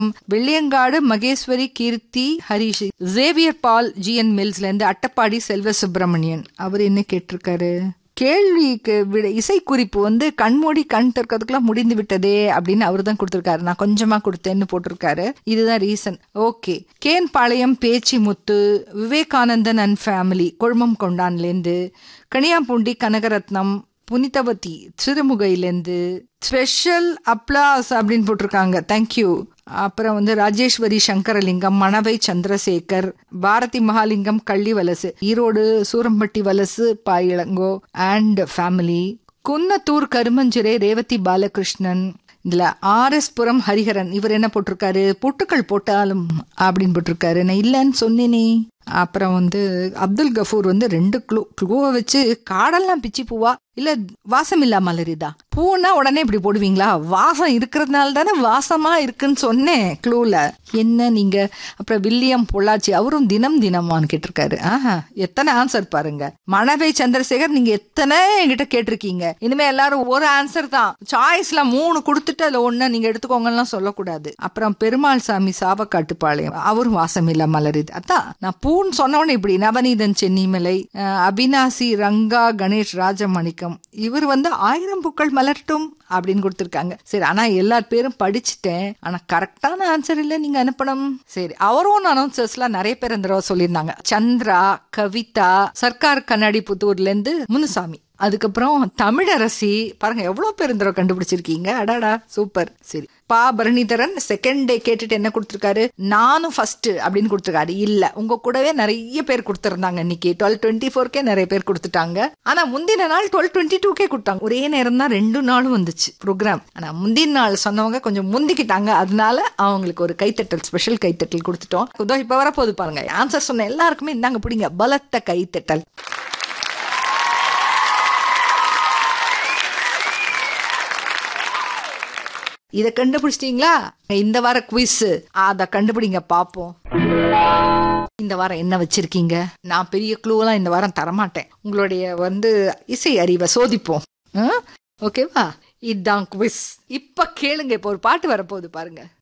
Velliyangadu Maheswari Keerthi Harish Xavier Paul GN மில்ஸ்ல இருந்து அட்டப்பாடி செல்வ சுப்பிரமணியன் அவர் என்ன கேட்டிருக்காரு கேள்விக்கு விட இசைக்குறிப்பு வந்து கண்மூடி கண் திறக்கிறதுக்குலாம் முடிந்து விட்டதே அப்படின்னு அவர் தான் கொடுத்துருக்காரு நான் கொஞ்சமா கொடுத்தேன்னு போட்டிருக்காரு இதுதான் reason okay Kenpalayam Pechi Muthu Vivekanandan and family Kolumam கொண்டான்லேருந்து கனியாம்பூண்டி கனகரத்னம் புனிதவதி சிறுமுகையிலேருந்து ஸ்பெஷல் அப்ளாஸ் அப்படின்னு போட்டிருக்காங்க தேங்க்யூ அப்புறம் வந்து ராஜேஸ்வரி சங்கரலிங்கம் மணவை சந்திரசேகர் பாரதி மகாலிங்கம் கள்ளி வலசு ஈரோடு சூரம்பட்டி வலசு பாயிளங்கோ அண்ட் ஃபேமிலி குன்னத்தூர் கருமஞ்சிறை ரேவதி பாலகிருஷ்ணன் இதுல ஆர் எஸ் புரம் ஹரிஹரன் இவர் என்ன போட்டிருக்காரு புட்டுக்கள் போட்டாலும் அப்படின்னு போட்டிருக்காரு நான் இல்லைன்னு சொன்னேனே அப்புறம் வந்து அப்துல் கஃபூர் வந்து ரெண்டு க்ளூ க்ளூவை வச்சு காடெல்லாம் பிச்சி பூவா இல்ல வாசம் இல்லா மலரிதா பூனா உடனே இப்படி போடுவீங்களா வாசம் இருக்கிறதுனால தானே வாசமா இருக்குன்னு சொன்னேன் க்ளூல என்ன நீங்க அப்புறம் வில்லியம் பொள்ளாச்சி அவரும் தினம் தினமான்னு கேட்டிருக்காரு ஆஹா எத்தனை ஆன்சர் பாருங்க மணவை சந்திரசேகர் நீங்க எத்தனை என்கிட்ட கேட்டிருக்கீங்க இனிமே எல்லாரும் ஒரு ஆன்சர் தான் சாய்ஸ்ல மூணு கொடுத்துட்டு அதுல ஒண்ணு நீங்க எடுத்துக்கோங்கலாம் சொல்லக்கூடாது அப்புறம் பெருமாள் சாமி சாவக்காட்டுப்பாளையம் அவரும் வாசம் இல்ல மலரிது அதான் நான் பூன்னு சொன்னவொடனே இப்படி நவநீதன் சென்னிமலை அஹ், அபினாசி ரங்கா கணேஷ் ராஜமணிக்கம் இவர் வந்து ஆயிரம் பூக்கள் மலரட்டும் அப்படின்னு கொடுத்துருக்காங்க சரி ஆனா எல்லார் பேரும் படிச்சுட்டேன் ஆனா கரெக்டான ஆன்சர் இல்ல நீங்க அனுப்பணும் சரி அவரோன் அனௌன்சர்ஸ்லாம் நிறைய பேர் இந்த தடவை சொல்லியிருந்தாங்க சந்திரா கவிதா சர்க்கார் கண்ணாடி புத்தூர்ல இருந்து முனுசாமி அதுக்கப்புறம் தமிழரசி பாருங்க எவ்வளவு பேர் இந்த தடவை கண்டுபிடிச்சிருக்கீங்க அடாடா சூப்பர் சரி பா பரணிதரன் செகண்ட் டே கேட்டுட்டு என்ன கொடுத்துருக்காரு நானும் ஃபர்ஸ்ட் அப்படின்னு கொடுத்துருக்காரு இல்ல உங்க கூடவே நிறைய பேர் கொடுத்துருந்தாங்க இன்னைக்கு டுவெல் டுவெண்ட்டி ஃபோர்க்கே நிறைய பேர் கொடுத்துட்டாங்க ஆனா முந்தின நாள் டுவெல் டுவெண்ட்டி டூக்கே கொடுத்தாங்க ஒரே நேரம் தான் ரெண்டு நாளும் வந்துச்சு ப்ரோக்ராம் ஆனா முந்தின நாள் சொன்னவங்க கொஞ்சம் முந்திக்கிட்டாங்க அதனால அவங்களுக்கு ஒரு கைத்தட்டல் ஸ்பெஷல் கைத்தட்டல் கொடுத்துட்டோம் இதோ இப்ப வரப்போகுது பாருங்க ஆன்சர் சொன்ன எல்லாருக்குமே இந்தாங்க பிடிங்க பலத்த கைத்தட்டல் இத கண்டுபிடிச்சிட்டீங்களா இந்த வார குவிஸ் அத கண்டுபிடிங்க பாப்போம் இந்த வாரம் என்ன வச்சிருக்கீங்க நான் பெரிய க்ளூவெல்லாம் இந்த வாரம் தரமாட்டேன் உங்களுடைய வந்து இசை அறிவை சோதிப்போம் ஓகேவா இதுதான் குவிஸ் இப்ப கேளுங்க இப்போ ஒரு பாட்டு வரப்போகுது பாருங்க